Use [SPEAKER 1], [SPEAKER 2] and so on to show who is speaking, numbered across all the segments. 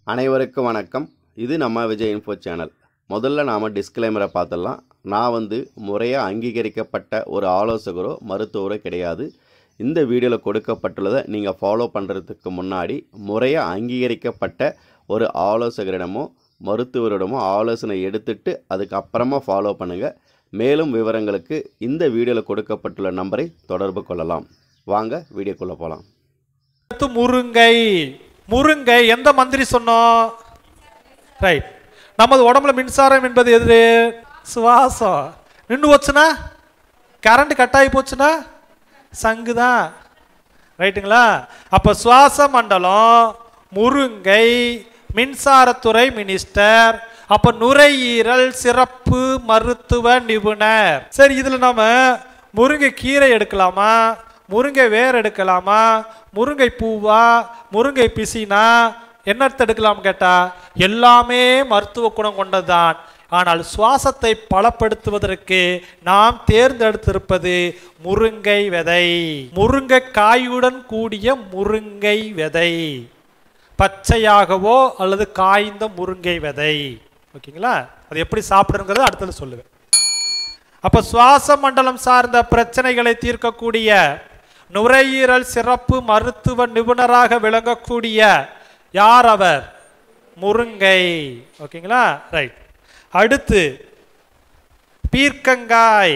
[SPEAKER 1] அனைவருக்கும் வணக்கம் இது நம்ம விஜய் இன்ஃபோ சேனல் முதல்ல நாம் டிஸ்க்ளைமரை பார்த்துடலாம் நான் வந்து முறையாக அங்கீகரிக்கப்பட்ட ஒரு ஆலோசகரோ மருத்துவரோ கிடையாது இந்த வீடியோவில் கொடுக்கப்பட்டுள்ளதை நீங்கள் ஃபாலோ பண்ணுறதுக்கு முன்னாடி முறையாக அங்கீகரிக்கப்பட்ட ஒரு ஆலோசகரிடமோ மருத்துவரிடமோ ஆலோசனை எடுத்துட்டு அதுக்கப்புறமா ஃபாலோ பண்ணுங்கள் மேலும் விவரங்களுக்கு இந்த வீடியோவில் கொடுக்கப்பட்டுள்ள நம்பரை தொடர்பு கொள்ளலாம் வாங்க வீடியோக்குள்ளே போகலாம்
[SPEAKER 2] அடுத்து முருங்கை முருங்கை எந்த மந்திரி சொன்னோம் ரைட் நமது உடம்புல மின்சாரம் என்பது எது சுவாசம் நின்று போச்சுன்னா கரண்ட் கட் ஆகி போச்சுன்னா சங்கு தான் ரைட்டுங்களா அப்போ சுவாச மண்டலம் முருங்கை மின்சாரத்துறை மினிஸ்டர் அப்போ நுரையீரல் சிறப்பு மருத்துவ நிபுணர் சரி இதில் நாம முருங்கை கீரை எடுக்கலாமா முருங்கை வேர் எடுக்கலாமா முருங்கை பூவா முருங்கை பிசினா என்னத்தை எடுக்கலாம் கேட்டா எல்லாமே மருத்துவ குணம் கொண்டதுதான் ஆனால் சுவாசத்தை பலப்படுத்துவதற்கு நாம் தேர்ந்தெடுத்திருப்பது முருங்கை விதை முருங்கை காயுடன் கூடிய முருங்கை விதை பச்சையாகவோ அல்லது காய்ந்த முருங்கை விதை ஓகேங்களா அது எப்படி சாப்பிடுங்கிறது அடுத்தது சொல்லுவேன் அப்ப சுவாச மண்டலம் சார்ந்த பிரச்சனைகளை தீர்க்கக்கூடிய நுரையீரல் சிறப்பு மருத்துவ நிபுணராக விளங்கக்கூடிய யார் அவர் முருங்கை ஓகேங்களா ரைட் அடுத்து பீர்க்கங்காய்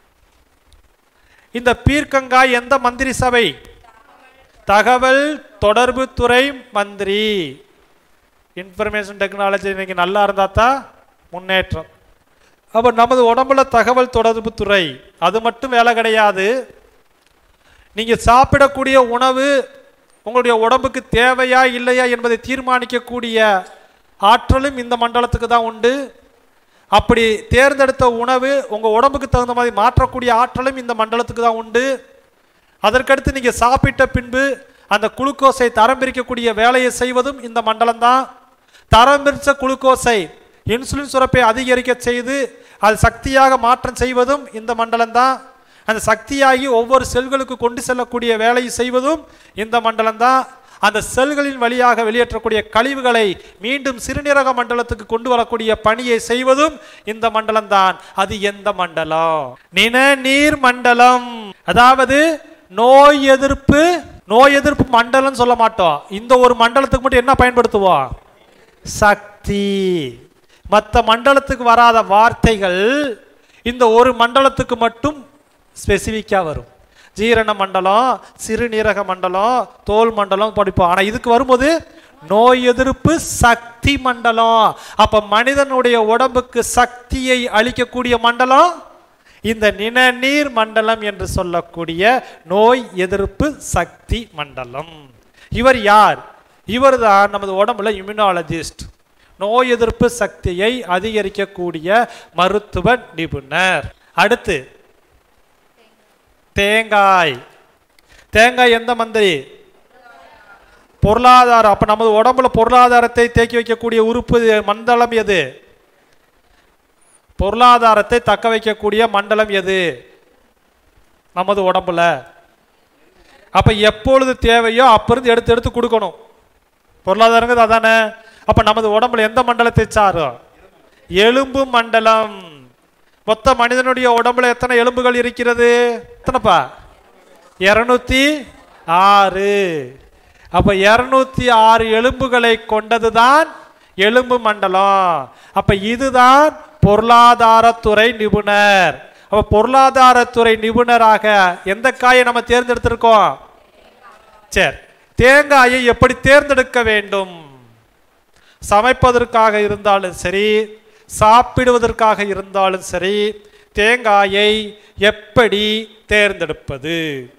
[SPEAKER 2] இந்த பீர்க்கங்காய் எந்த மந்திரி சபை தகவல் தொடர்பு துறை மந்திரி இன்ஃபர்மேஷன் டெக்னாலஜி இன்னைக்கு நல்லா இருந்தா தான் முன்னேற்றம் அப்போ நமது உடம்புல தகவல் தொடர்பு துறை அது மட்டும் வேலை கிடையாது நீங்கள் சாப்பிடக்கூடிய உணவு உங்களுடைய உடம்புக்கு தேவையா இல்லையா என்பதை தீர்மானிக்கக்கூடிய ஆற்றலும் இந்த மண்டலத்துக்கு தான் உண்டு அப்படி தேர்ந்தெடுத்த உணவு உங்கள் உடம்புக்கு தகுந்த மாதிரி மாற்றக்கூடிய ஆற்றலும் இந்த மண்டலத்துக்கு தான் உண்டு அதற்கடுத்து நீங்கள் சாப்பிட்ட பின்பு அந்த குளுக்கோஸை தரம் பிரிக்கக்கூடிய வேலையை செய்வதும் இந்த மண்டலம் தான் தரம் பிரித்த குளுக்கோஸை இன்சுலின் சுரப்பை அதிகரிக்க செய்து அது சக்தியாக மாற்றம் செய்வதும் இந்த மண்டலம் தான் அந்த சக்தியாகி ஒவ்வொரு செல்களுக்கு கொண்டு செல்லக்கூடிய வேலையை செய்வதும் இந்த மண்டலம் தான் அந்த செல்களின் வழியாக வெளியேற்றக்கூடிய கழிவுகளை மீண்டும் சிறுநீரக மண்டலத்துக்கு கொண்டு வரக்கூடிய பணியை செய்வதும் இந்த மண்டலம் தான் அது எந்த மண்டலம் நிணநீர் மண்டலம் அதாவது நோய் எதிர்ப்பு நோய் எதிர்ப்பு மண்டலம் சொல்ல மாட்டோம் இந்த ஒரு மண்டலத்துக்கு மட்டும் என்ன பயன்படுத்துவோம் சக்தி மற்ற மண்டலத்துக்கு வராத வார்த்தைகள் இந்த ஒரு மண்டலத்துக்கு மட்டும் ஸ்பெசிஃபிக்காக வரும் ஜீரண மண்டலம் சிறுநீரக மண்டலம் தோல் மண்டலம் படிப்போம் ஆனால் இதுக்கு வரும்போது நோய் எதிர்ப்பு சக்தி மண்டலம் அப்ப மனிதனுடைய உடம்புக்கு சக்தியை அளிக்கக்கூடிய மண்டலம் இந்த நிணநீர் மண்டலம் என்று சொல்லக்கூடிய நோய் எதிர்ப்பு சக்தி மண்டலம் இவர் யார் இவர் தான் நமது உடம்புல இம்யூனாலஜிஸ்ட் நோய் எதிர்ப்பு சக்தியை அதிகரிக்கக்கூடிய மருத்துவ நிபுணர் அடுத்து தேங்காய் தேங்காய் எந்த மந்திரி பொருளாதாரம் அப்ப நமது உடம்புல பொருளாதாரத்தை தேக்கி வைக்கக்கூடிய உறுப்பு மண்டலம் எது பொருளாதாரத்தை தக்க வைக்கக்கூடிய மண்டலம் எது நமது உடம்புல அப்ப எப்பொழுது தேவையோ அப்பிருந்து எடுத்து எடுத்து கொடுக்கணும் பொருளாதாரங்கிறது அதானே அப்ப நமது உடம்புல எந்த மண்டலத்தை சாரும் எலும்பு மண்டலம் மொத்த மனிதனுடைய உடம்புல எத்தனை எலும்புகள் இருக்கிறது எத்தனைப்பா இருநூத்தி ஆறு அப்ப இருநூத்தி ஆறு எலும்புகளை கொண்டதுதான் எலும்பு மண்டலம் அப்ப இதுதான் பொருளாதாரத்துறை நிபுணர் அப்ப பொருளாதாரத்துறை நிபுணராக எந்த காயை நம்ம தேர்ந்தெடுத்திருக்கோம் சரி தேங்காயை எப்படி தேர்ந்தெடுக்க வேண்டும் சமைப்பதற்காக இருந்தாலும் சரி சாப்பிடுவதற்காக இருந்தாலும் சரி தேங்காயை எப்படி தேர்ந்தெடுப்பது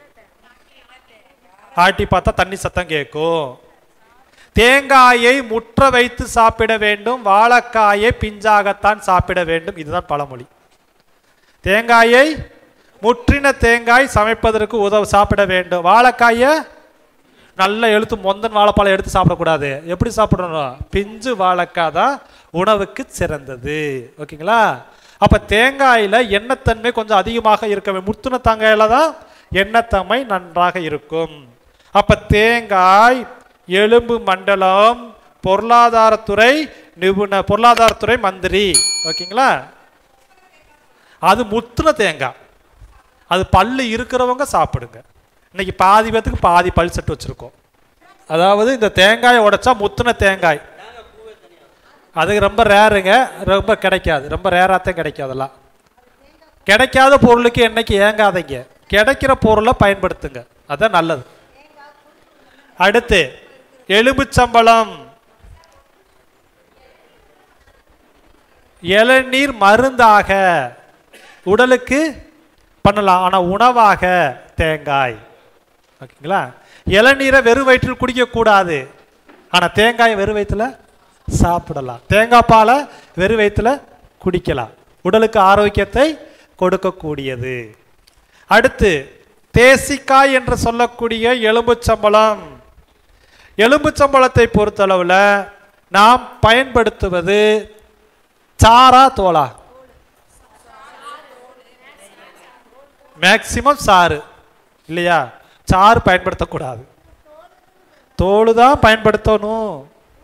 [SPEAKER 2] ஆட்டி பார்த்தா தண்ணி சத்தம் கேட்கும் தேங்காயை முற்ற வைத்து சாப்பிட வேண்டும் வாழைக்காயை பிஞ்சாகத்தான் சாப்பிட வேண்டும் இதுதான் பழமொழி தேங்காயை முற்றின தேங்காய் சமைப்பதற்கு உதவு சாப்பிட வேண்டும் வாழைக்காயை நல்ல எழுத்து மொந்தன் வாழைப்பழம் எடுத்து சாப்பிடக்கூடாது எப்படி சாப்பிடணும் பிஞ்சு வாழைக்காய் தான் உணவுக்கு சிறந்தது ஓகேங்களா அப்போ தேங்காயில் எண்ணத்தன்மை கொஞ்சம் அதிகமாக இருக்க வேண்டும் முத்துன தேங்காயில தான் எண்ணத்தன்மை நன்றாக இருக்கும் அப்ப தேங்காய் எலும்பு மண்டலம் பொருளாதாரத்துறை நிபுணர் பொருளாதாரத்துறை மந்திரி ஓகேங்களா அது முத்துன தேங்காய் அது பல்லு இருக்கிறவங்க சாப்பிடுங்க இன்னைக்கு பாதி பேத்துக்கு பாதி பல் செட்டு வச்சிருக்கோம் அதாவது இந்த தேங்காயை உடைச்சா முத்துன தேங்காய் அது ரொம்ப ரேருங்க ரொம்ப கிடைக்காது ரொம்ப ரேராகத்தான் கிடைக்காதெல்லாம் கிடைக்காத பொருளுக்கு என்னைக்கு ஏங்காதீங்க கிடைக்கிற பொருளை பயன்படுத்துங்க அதான் நல்லது அடுத்து எலும்புச்சம்பளம் இளநீர் மருந்தாக உடலுக்கு பண்ணலாம் ஆனால் உணவாக தேங்காய் ஓகேங்களா இளநீரை வெறும் வயிற்றில் குடிக்கக்கூடாது ஆனால் தேங்காயை வெறும் வயிற்றுல சாப்பிடலாம் தேங்காய் பாலை வெறும் வயிற்றுல குடிக்கலாம் உடலுக்கு ஆரோக்கியத்தை கொடுக்கக்கூடியது அடுத்து தேசிக்காய் என்று சொல்லக்கூடிய எலும்புச்சம்பளம் எலும்புச்சம்பளத்தை பொறுத்தளவில் நாம் பயன்படுத்துவது சாரா தோலா மேக்சிமம் சாறு இல்லையா சாறு பயன்படுத்தக்கூடாது தோல் தான் பயன்படுத்தணும்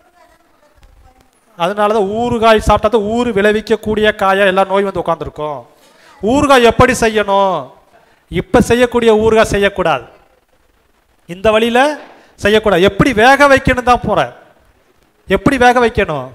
[SPEAKER 2] அதனால தான் ஊறுகாய் சாப்பிட்டா தான் ஊறு விளைவிக்கக்கூடிய காயா எல்லா நோய் வந்து உட்காந்துருக்கோம் ஊறுகாய் எப்படி செய்யணும் இப்போ செய்யக்கூடிய ஊறுகாய் செய்யக்கூடாது இந்த வழியில் செய்யக்கூடாது எப்படி வேக வைக்கணும் தான் போகிறேன் எப்படி வேக வைக்கணும்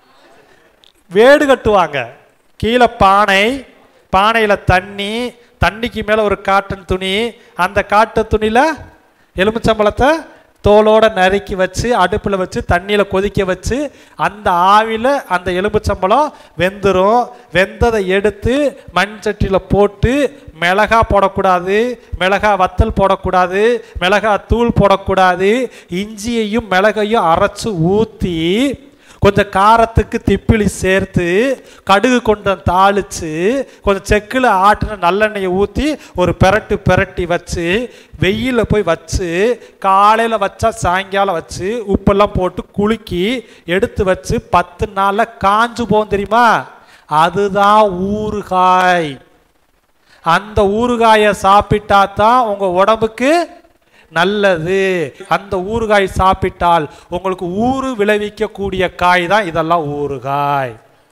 [SPEAKER 2] வேடு கட்டுவாங்க கீழே பானை பானையில் தண்ணி தண்ணிக்கு மேலே ஒரு காட்டன் துணி அந்த காட்டன் துணியில் எலுமிச்சம்பழத்தை தோலோட நறுக்கி வச்சு அடுப்பில் வச்சு தண்ணியில் கொதிக்க வச்சு அந்த ஆவியில் அந்த எலும்புச்சம்பழம் வெந்துடும் வெந்ததை எடுத்து மண் சட்டியில் போட்டு மிளகா போடக்கூடாது மிளகா வத்தல் போடக்கூடாது மிளகா தூள் போடக்கூடாது இஞ்சியையும் மிளகையும் அரைச்சு ஊற்றி கொஞ்சம் காரத்துக்கு திப்பிலி சேர்த்து கடுகு கொண்ட தாளிச்சு கொஞ்சம் செக்கில் ஆட்டின நல்லெண்ணெயை ஊற்றி ஒரு பெரட்டு பெரட்டி வச்சு வெயிலில் போய் வச்சு காலையில் வச்சா சாயங்காலம் வச்சு உப்பெல்லாம் போட்டு குலுக்கி எடுத்து வச்சு பத்து நாளில் காஞ்சு போகும் தெரியுமா அதுதான் ஊறுகாய் அந்த ஊறுகாயை சாப்பிட்டா தான் உங்கள் உடம்புக்கு நல்லது அந்த ஊறுகாய் சாப்பிட்டால் உங்களுக்கு ஊறு விளைவிக்கக்கூடிய காய் தான் இதெல்லாம் ஊறுகாய்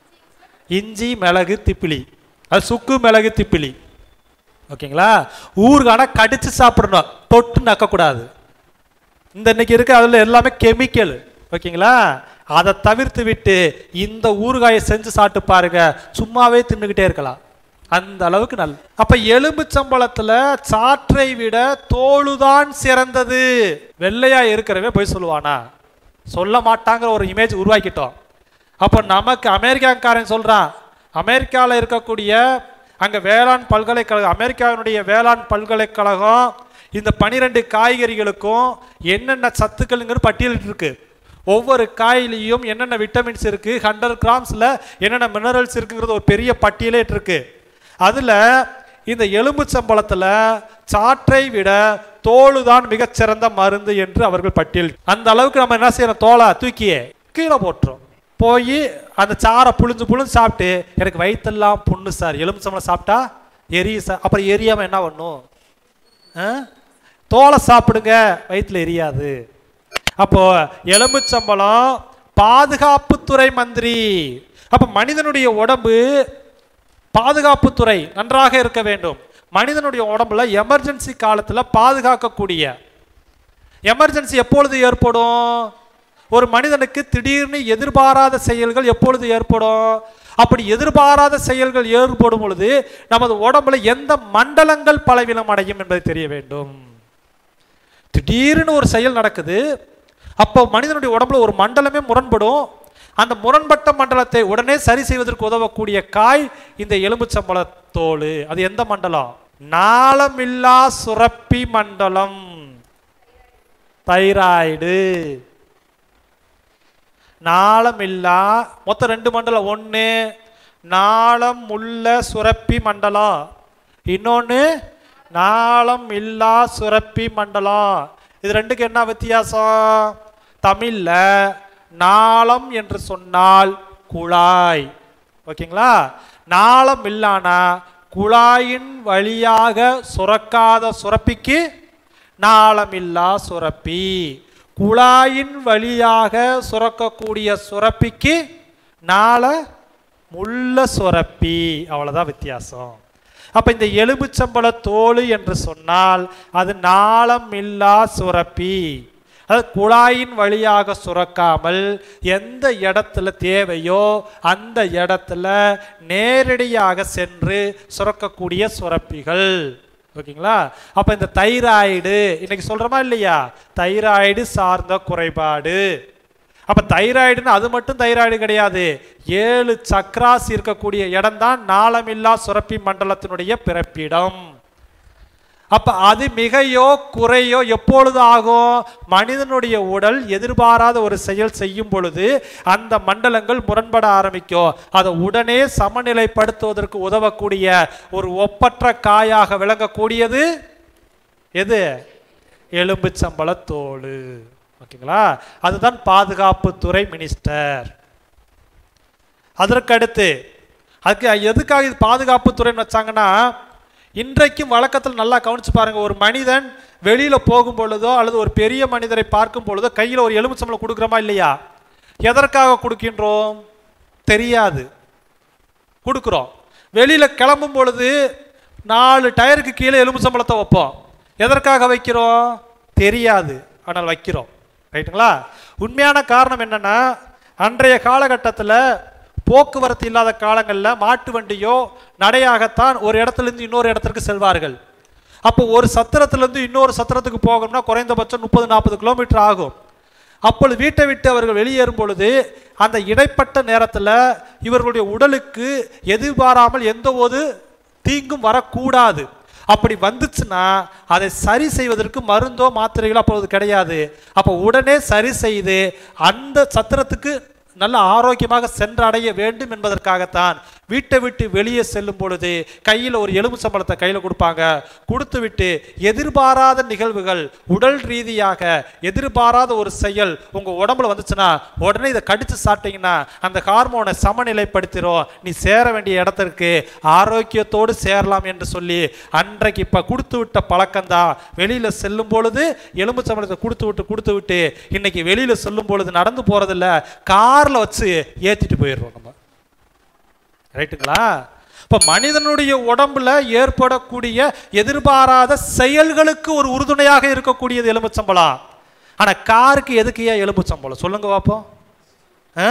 [SPEAKER 2] இஞ்சி மிளகு திப்பிலி அது சுக்கு மிளகு திப்பிலி ஓகேங்களா ஊறுகானா கடிச்சு சாப்பிடணும் தொட்டு நக்கக்கூடாது இந்த இன்னைக்கு இருக்க அதில் எல்லாமே கெமிக்கல் ஓகேங்களா அதை தவிர்த்து விட்டு இந்த ஊறுகாயை செஞ்சு சாப்பிட்டு பாருங்க சும்மாவே தின்னுக்கிட்டே இருக்கலாம் அந்த அளவுக்கு நல்ல அப்ப எலும்பு சம்பளத்துல சாற்றை விட தோளுதான் சிறந்தது வெள்ளையா இருக்கிறவன் போய் சொல்லுவானா சொல்ல மாட்டாங்கிற ஒரு இமேஜ் உருவாக்கிட்டோம் அப்போ நமக்கு அமெரிக்காக்காரன் சொல்றான் அமெரிக்காவில் இருக்கக்கூடிய அங்க வேளாண் பல்கலைக்கழகம் அமெரிக்காவினுடைய வேளாண் பல்கலைக்கழகம் இந்த பனிரெண்டு காய்கறிகளுக்கும் என்னென்ன சத்துக்கள்ங்கிற பட்டியலிட்டு இருக்கு ஒவ்வொரு காயிலையும் என்னென்ன விட்டமின்ஸ் இருக்கு ஹண்ட்ரட் கிராம்ஸ்ல என்னென்ன மினரல்ஸ் இருக்குங்கிறது ஒரு பெரிய பட்டியலே இருக்கு அதுல இந்த எலும்பு சம்பளத்துல சாற்றை விட தோல் தான் மிகச்சிறந்த மருந்து என்று அவர்கள் பட்டியல் அந்த அளவுக்கு நம்ம என்ன செய்யறோம் தோலை தூக்கியே கீழே போட்டுரும் போய் அந்த சாரை புழிஞ்சு புழிஞ்சு சாப்பிட்டு எனக்கு வயிற்றெல்லாம் புண்ணு சார் எலும்பு சம்பளம் சாப்பிட்டா எரிய சார் அப்புறம் எரியாம என்ன பண்ணும் ஆ? தோலை சாப்பிடுங்க வயிற்றுல எரியாது அப்போ எலும்புச்சம்பளம் பாதுகாப்புத்துறை மந்திரி அப்ப மனிதனுடைய உடம்பு பாதுகாப்புத்துறை நன்றாக இருக்க வேண்டும் மனிதனுடைய உடம்புல எமர்ஜென்சி காலத்துல பாதுகாக்கக்கூடிய எமர்ஜென்சி எப்பொழுது ஏற்படும் ஒரு மனிதனுக்கு திடீர்னு எதிர்பாராத செயல்கள் எப்பொழுது ஏற்படும் அப்படி எதிர்பாராத செயல்கள் ஏற்படும் பொழுது நமது உடம்புல எந்த மண்டலங்கள் பலவீனம் அடையும் என்பது தெரிய வேண்டும் திடீர்னு ஒரு செயல் நடக்குது அப்போ மனிதனுடைய உடம்புல ஒரு மண்டலமே முரண்படும் அந்த முரண்பட்ட மண்டலத்தை உடனே சரி செய்வதற்கு உதவக்கூடிய காய் இந்த எலும்புச்சம்பள தோல் அது எந்த மண்டலம் நாளமில்லா சுரப்பி மண்டலம் தைராய்டு நாளமில்லா மொத்தம் ரெண்டு மண்டலம் ஒன்று நாளம் உள்ள சுரப்பி மண்டலம் இன்னொன்று நாளம் இல்லா சுரப்பி மண்டலம் இது ரெண்டுக்கு என்ன வித்தியாசம் தமிழ்ல நாளம் என்று சொன்னால் குழாய் ஓகேங்களா நாளம் இல்லானா குழாயின் வழியாக சுரக்காத சுரப்பிக்கு நாளமில்லா சுரப்பி குழாயின் வழியாக சுரக்கக்கூடிய சுரப்பிக்கு நாள முள்ள சுரப்பி அவ்வளவுதான் வித்தியாசம் அப்ப இந்த எலும்புச்சம்பழ தோல் என்று சொன்னால் அது நாளம் இல்லா சுரப்பி அது குழாயின் வழியாக சுரக்காமல் எந்த இடத்துல தேவையோ அந்த இடத்துல நேரடியாக சென்று சுரக்கக்கூடிய சுரப்பிகள் ஓகேங்களா அப்ப இந்த தைராய்டு இன்னைக்கு சொல்றோமா இல்லையா தைராய்டு சார்ந்த குறைபாடு அப்ப தைராய்டுன்னு அது மட்டும் தைராய்டு கிடையாது ஏழு சக்ராஸ் இருக்கக்கூடிய இடம்தான் நாளமில்லா சுரப்பி மண்டலத்தினுடைய பிறப்பிடம் அப்ப அது மிகையோ குறையோ எப்பொழுது ஆகும் மனிதனுடைய உடல் எதிர்பாராத ஒரு செயல் செய்யும் பொழுது அந்த மண்டலங்கள் முரண்பட ஆரம்பிக்கும் அதை உடனே சமநிலைப்படுத்துவதற்கு உதவக்கூடிய ஒரு ஒப்பற்ற காயாக விளங்கக்கூடியது எது எலும்புச்சம்பள தோல் ஓகேங்களா அதுதான் பாதுகாப்புத்துறை மினிஸ்டர் அதற்கடுத்து அதுக்கு எதுக்காக இது பாதுகாப்புத்துறைன்னு வச்சாங்கன்னா இன்றைக்கும் வழக்கத்தில் நல்லா கவனிச்சு பாருங்க ஒரு மனிதன் வெளியில போகும் பொழுதோ அல்லது ஒரு பெரிய மனிதரை பார்க்கும் பொழுதோ கையில் ஒரு எலுமிச்சம்பளம் கொடுக்குறோமா இல்லையா எதற்காக கொடுக்கின்றோம் தெரியாது கொடுக்குறோம் வெளியில கிளம்பும் பொழுது நாலு டயருக்கு கீழே எலுமிச்சம்பளத்தை வைப்போம் எதற்காக வைக்கிறோம் தெரியாது ஆனால் வைக்கிறோம் ரைட்டுங்களா உண்மையான காரணம் என்னன்னா அன்றைய காலகட்டத்தில் போக்குவரத்து இல்லாத காலங்களில் மாட்டு வண்டியோ நடையாகத்தான் ஒரு இடத்துல இருந்து இன்னொரு இடத்திற்கு செல்வார்கள் அப்போ ஒரு சத்திரத்திலிருந்து இன்னொரு சத்திரத்துக்கு போகணும்னா குறைந்தபட்சம் முப்பது நாற்பது கிலோமீட்டர் ஆகும் அப்பொழுது வீட்டை விட்டு அவர்கள் வெளியேறும் பொழுது அந்த இடைப்பட்ட நேரத்தில் இவர்களுடைய உடலுக்கு எதிர்பாராமல் எந்த ஒரு தீங்கும் வரக்கூடாது அப்படி வந்துச்சுன்னா அதை சரி செய்வதற்கு மருந்தோ மாத்திரைகளோ அப்பொழுது கிடையாது அப்போ உடனே சரி செய்து அந்த சத்திரத்துக்கு நல்ல ஆரோக்கியமாக சென்றடைய வேண்டும் என்பதற்காகத்தான் வீட்டை விட்டு வெளியே செல்லும் பொழுது கையில் ஒரு எலும்பு சம்பளத்தை கையில் கொடுப்பாங்க கொடுத்து விட்டு எதிர்பாராத நிகழ்வுகள் உடல் ரீதியாக எதிர்பாராத ஒரு செயல் உங்கள் உடம்புல வந்துச்சுன்னா உடனே இதை கடிச்சு சாப்பிட்டீங்கன்னா அந்த ஹார்மோனை சமநிலைப்படுத்திடும் நீ சேர வேண்டிய இடத்திற்கு ஆரோக்கியத்தோடு சேரலாம் என்று சொல்லி அன்றைக்கு இப்போ கொடுத்து விட்ட பழக்கம்தான் வெளியில் செல்லும் பொழுது எலும்பு சம்பளத்தை கொடுத்து விட்டு கொடுத்து விட்டு இன்னைக்கு வெளியில் செல்லும் பொழுது நடந்து போகிறதில்ல காரில் வச்சு ஏற்றிட்டு போயிடுறோம் நம்ம ரைட்டுங்களா இப்போ மனிதனுடைய உடம்புல ஏற்படக்கூடிய எதிர்பாராத செயல்களுக்கு ஒரு உறுதுணையாக இருக்கக்கூடியது எலும்புச்சம்பளம் ஆனா காருக்கு எதுக்கு ஏன் எலும்புச்சம்பளம் சொல்லுங்க பார்ப்போம் ஆ?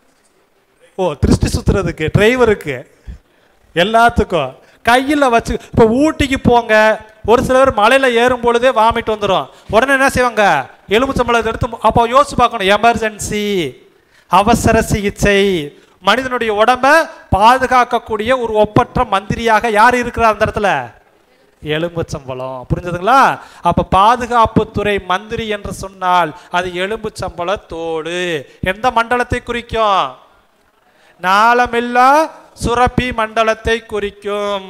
[SPEAKER 2] ஓ திருஷ்டி சுத்துறதுக்கு டிரைவருக்கு எல்லாத்துக்கும் கையில் வச்சு இப்போ ஊட்டிக்கு போங்க ஒரு சில பேர் மலையில் ஏறும் பொழுதே வாமிட் வந்துடும் உடனே என்ன செய்வாங்க எலும்புச்சம்பளத்தை எடுத்து அப்போ யோசிச்சு பார்க்கணும் எமர்ஜென்சி அவசர சிகிச்சை மனிதனுடைய உடம்ப பாதுகாக்கக்கூடிய ஒரு ஒப்பற்ற மந்திரியாக யார் இருக்கிறார் அந்த இடத்துல எலும்புச்சம்பளம் புரிஞ்சதுங்களா அப்ப பாதுகாப்புத்துறை மந்திரி என்று சொன்னால் அது எலும்புச்சம்பள தோடு எந்த மண்டலத்தை குறிக்கும் நாளமில்லா சுரப்பி மண்டலத்தை குறிக்கும்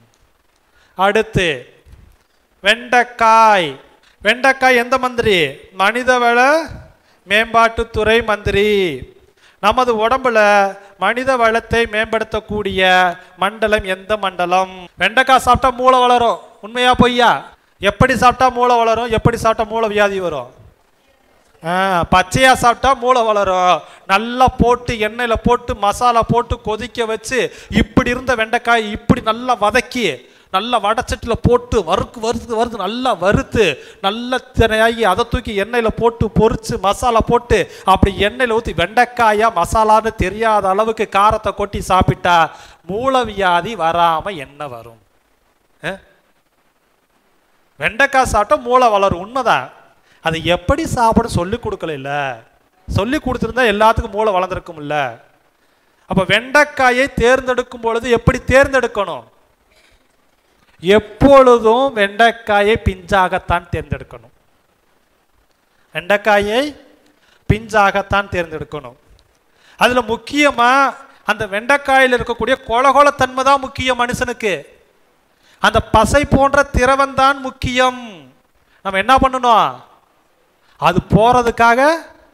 [SPEAKER 2] அடுத்து வெண்டைக்காய் வெண்டைக்காய் எந்த மந்திரி மனிதவள மேம்பாட்டுத்துறை மந்திரி நமது உடம்புல மனித வளத்தை மேம்படுத்தக்கூடிய மண்டலம் எந்த மண்டலம் வெண்டைக்காய் சாப்பிட்டா மூளை வளரும் உண்மையா பொய்யா எப்படி சாப்பிட்டா மூளை வளரும் எப்படி சாப்பிட்டா மூளை வியாதி வரும் ஆ, பச்சையா சாப்பிட்டா மூளை வளரும் நல்லா போட்டு எண்ணெயில் போட்டு மசாலா போட்டு கொதிக்க வச்சு இப்படி இருந்த வெண்டைக்காய் இப்படி நல்லா வதக்கி நல்லா வடச்சட்டியில் போட்டு வறுக்கு வறுத்து வறுத்து நல்லா வறுத்து நல்லா தினையாகி அதை தூக்கி எண்ணெயில் போட்டு பொரிச்சு மசாலா போட்டு அப்படி எண்ணெயில் ஊற்றி வெண்டைக்காயா மசாலான்னு தெரியாத அளவுக்கு காரத்தை கொட்டி சாப்பிட்டா மூலவியாதி வராமல் என்ன வரும் ஆ? வெண்டைக்காய் சாப்பிட்டா மூளை வளரும் உண்மைதான் அது எப்படி சாப்பிட சொல்லி கொடுக்கல இல்ல சொல்லி கொடுத்துருந்தா எல்லாத்துக்கும் மூளை வளர்ந்துருக்கும்ல அப்ப வெண்டைக்காயை தேர்ந்தெடுக்கும் பொழுது எப்படி தேர்ந்தெடுக்கணும் எப்பொழுதும் வெண்டைக்காயை பிஞ்சாகத்தான் தேர்ந்தெடுக்கணும் வெண்டைக்காயை பிஞ்சாகத்தான் தேர்ந்தெடுக்கணும் அதுல முக்கியமா அந்த வெண்டைக்காயில் இருக்கக்கூடிய கொலகொலத்தன்மை தான் முக்கியம் மனுஷனுக்கு அந்த பசை போன்ற திரவம் தான் முக்கியம் நம்ம என்ன பண்ணணும் அது போறதுக்காக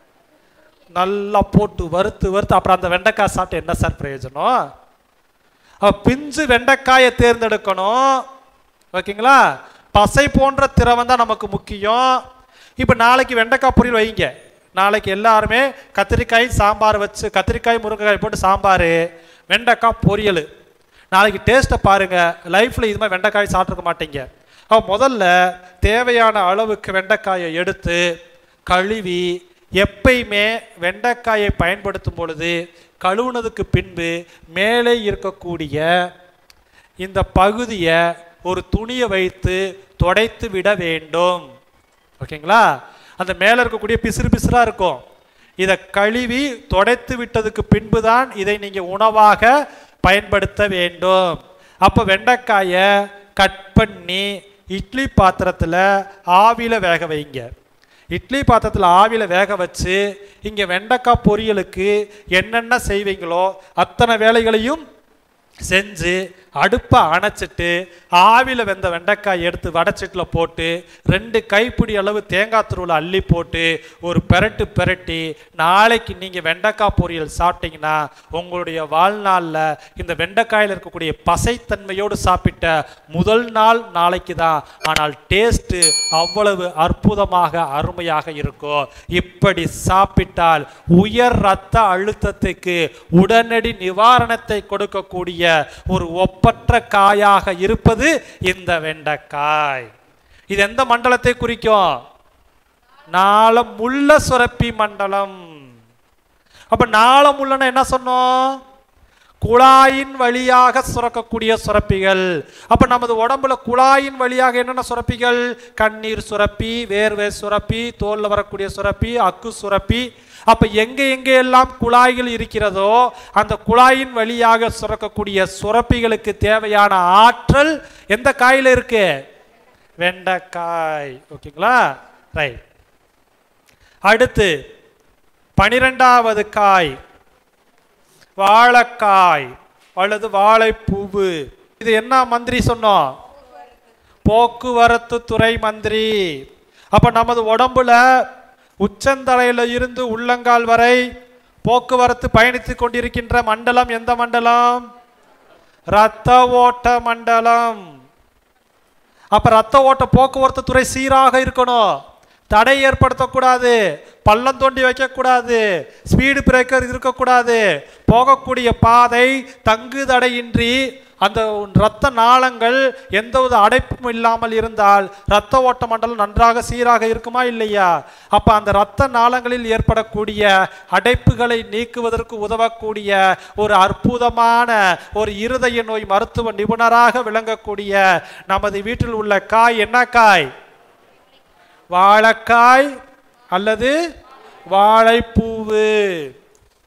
[SPEAKER 2] நல்லா போட்டு வறுத்து வறுத்து அப்புறம் அந்த வெண்டைக்காய் சாப்பிட்டு என்ன சார் பிரயோஜனம் அப்ப பிஞ்சு வெண்டைக்காயை தேர்ந்தெடுக்கணும் ஓகேங்களா பசை போன்ற திரவம் தான் நமக்கு முக்கியம் இப்போ நாளைக்கு வெண்டைக்காய் பொரியல் வைங்க நாளைக்கு எல்லாருமே கத்திரிக்காய் சாம்பார் வச்சு கத்திரிக்காய் முருங்கைக்காய் போட்டு சாம்பார் வெண்டைக்காய் பொரியல் நாளைக்கு டேஸ்ட்டை பாருங்க லைஃப்பில் இது மாதிரி வெண்டைக்காய் சாப்பிட்ருக்க மாட்டீங்க அப்போ முதல்ல தேவையான அளவுக்கு வெண்டைக்காயை எடுத்து கழுவி எப்பயுமே வெண்டைக்காயை பயன்படுத்தும் பொழுது கழுவுனதுக்கு பின்பு மேலே இருக்கக்கூடிய இந்த பகுதியை ஒரு துணியை வைத்து துடைத்து விட வேண்டும் ஓகேங்களா அந்த மேலே இருக்கக்கூடிய பிசிறு பிசிறாக இருக்கும் இதை கழுவி துடைத்து விட்டதுக்கு பின்பு தான் இதை நீங்கள் உணவாக பயன்படுத்த வேண்டும் அப்போ வெண்டைக்காயை கட் பண்ணி இட்லி பாத்திரத்தில் ஆவியில் வேக வைங்க இட்லி பாத்திரத்தில் ஆவியில் வேக வச்சு இங்கே வெண்டைக்காய் பொரியலுக்கு என்னென்ன செய்வீங்களோ அத்தனை வேலைகளையும் செஞ்சு அடுப்பை அணைச்சிட்டு ஆவியில் வெந்த வெண்டைக்காய் எடுத்து வடச்சட்டில் போட்டு ரெண்டு கைப்பிடி அளவு தேங்காய் துருவில் அள்ளி போட்டு ஒரு பெரட்டு பெரட்டி நாளைக்கு நீங்கள் வெண்டைக்காய் பொரியல் சாப்பிட்டீங்கன்னா உங்களுடைய வாழ்நாளில் இந்த வெண்டைக்காயில் இருக்கக்கூடிய பசைத்தன்மையோடு சாப்பிட்ட முதல் நாள் நாளைக்கு தான் ஆனால் டேஸ்ட்டு அவ்வளவு அற்புதமாக அருமையாக இருக்கும் இப்படி சாப்பிட்டால் உயர் ரத்த அழுத்தத்துக்கு உடனடி நிவாரணத்தை கொடுக்கக்கூடிய ஒரு ஒப்பற்ற காயாக இருப்பது இந்த வெண்டைக்காய் இது எந்த மண்டலத்தை குறிக்கும் நாளம் முள்ள சுரப்பி மண்டலம் அப்ப நாளம் உள்ளன என்ன சொன்னோம் குழாயின் வழியாக சுரக்கக்கூடிய சுரப்பிகள் அப்ப நமது உடம்புல குழாயின் வழியாக என்னென்ன சுரப்பிகள் கண்ணீர் சுரப்பி வேர்வை சுரப்பி தோல்ல வரக்கூடிய சுரப்பி அக்கு சுரப்பி அப்ப எங்க எங்க எல்லாம் குழாய்கள் இருக்கிறதோ அந்த குழாயின் வழியாக சுரக்கக்கூடிய சுரப்பிகளுக்கு தேவையான ஆற்றல் எந்த காயில இருக்கு வெண்டைக்காய் ஓகேங்களா ரைட் அடுத்து பனிரெண்டாவது காய் வாழைக்காய் அல்லது வாழைப்பூவு இது என்ன மந்திரி சொன்னோம் போக்குவரத்து துறை மந்திரி அப்ப நமது உடம்புல உச்சந்தலையில இருந்து உள்ளங்கால் வரை போக்குவரத்து பயணித்து கொண்டிருக்கின்ற மண்டலம் எந்த மண்டலம் ரத்த ஓட்ட மண்டலம் அப்ப ரத்த ஓட்ட போக்குவரத்து துறை சீராக இருக்கணும் தடை ஏற்படுத்தக்கூடாது பள்ளம் தோண்டி வைக்கக்கூடாது ஸ்பீடு பிரேக்கர் இருக்கக்கூடாது போகக்கூடிய பாதை தங்கு தடையின்றி அந்த இரத்த நாளங்கள் எந்த ஒரு அடைப்பும் இல்லாமல் இருந்தால் இரத்த ஓட்ட மண்டலம் நன்றாக சீராக இருக்குமா இல்லையா அப்ப அந்த இரத்த நாளங்களில் ஏற்படக்கூடிய அடைப்புகளை நீக்குவதற்கு உதவக்கூடிய ஒரு அற்புதமான ஒரு இருதய நோய் மருத்துவ நிபுணராக விளங்கக்கூடிய நமது வீட்டில் உள்ள காய் என்ன காய் வாழைக்காய் அல்லது வாழைப்பூவு